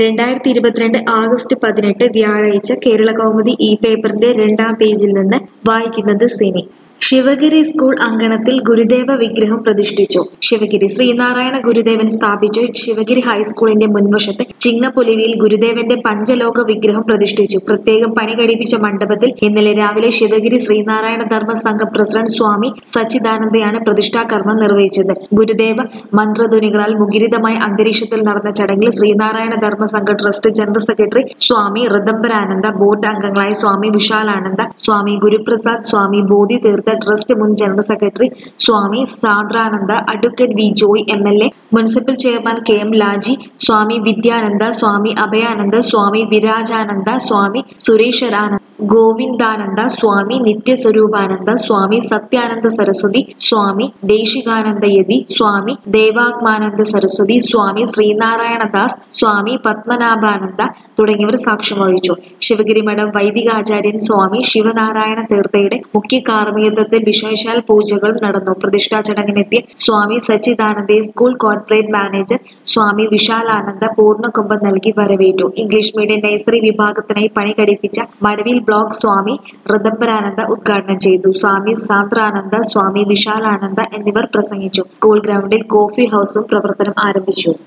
രണ്ടായിരത്തി ഇരുപത്തിരണ്ട് ആഗസ്റ്റ് പതിനെട്ട് വ്യാഴാഴ്ച കേരള കൗമുദി ഈ പേപ്പറിന്റെ രണ്ടാം പേജിൽ നിന്ന് വായിക്കുന്നത് സിനി ശിവഗിരി സ്കൂൾ അങ്കണത്തിൽ ഗുരുദേവ വിഗ്രഹം പ്രതിഷ്ഠിച്ചു ശിവഗിരി ശ്രീനാരായണ ഗുരുദേവൻ സ്ഥാപിച്ച ശിവഗിരി ഹൈസ്കൂളിന്റെ മുൻവശത്ത് ചിങ്ങപ്പുലരിയിൽ ഗുരുദേവന്റെ പഞ്ചലോക വിഗ്രഹം പ്രതിഷ്ഠിച്ചു പ്രത്യേകം പണി കഴിപ്പിച്ച മണ്ഡപത്തിൽ ഇന്നലെ രാവിലെ ശിവഗിരി ശ്രീനാരായണ ധർമ്മ സംഘം പ്രസിഡന്റ് സ്വാമി സച്ചിദാനന്ദയാണ് പ്രതിഷ്ഠാ കർമ്മം നിർവഹിച്ചത് ഗുരുദേവ മന്ത്രധ്വനികളാൽ മുഖരിതമായ അന്തരീക്ഷത്തിൽ നടന്ന ചടങ്ങിൽ Sreenarayana Dharma Sangha trust general secretary Swami Rithambharananda board അംഗങ്ങളായ സ്വാമി വിശാലാനന്ദ സ്വാമി ഗുരുപ്രസാദ് സ്വാമി ബോധി തീർത്ഥ ട്രസ്റ്റ് മുൻ general secretary Swami Sandrananda advocate V Joy M L A municipal chairman K M Laji Swami Vidyananda Swami Abhayananda Swami Virajananda Swami Sureshwarananda Govindananda Swami Nithyaswaroopananda Swami Sathyananda Saraswathi Swami Desikanandayati Swami Devathmananda Saraswathi Swami Sreenarayanadas Swami Padmanabhananda തുടങ്ങിയവർ സാക്ഷ്യം വഹിച്ചു ശിവഗിരി മഠം വൈദികാചാര്യൻ സ്വാമി ശിവനാരായണ തീർത്ഥയുടെ മുഖ്യ കാർമ്മികത്വത്തിൽ വിശേഷാൽ പൂജകൾ നടന്നു പ്രതിഷ്ഠാ ചടങ്ങിനെത്തിയ സ്വാമി സച്ചിദാനന്ദയെ school corporate manager Swami Vishalananda പൂർണ്ണകുംഭം നൽകി വരവേറ്റു ഇംഗ്ലീഷ് മീഡിയം നഴ്സറി വിഭാഗത്തിനായി പണി കഴിപ്പിച്ച മടവിൽ ബ്ലോക്ക് സ്വാമി ഋദംബരാനന്ദ ഉദ്ഘാടനം ചെയ്തു സ്വാമി സാന്ദ്രാനന്ദ സ്വാമി വിശാലാനന്ദ എന്നിവർ പ്രസംഗിച്ചു സ്കൂൾ ഗ്രൗണ്ടിൽ കോഫി ഹൗസും പ്രവർത്തനം ആരംഭിച്ചു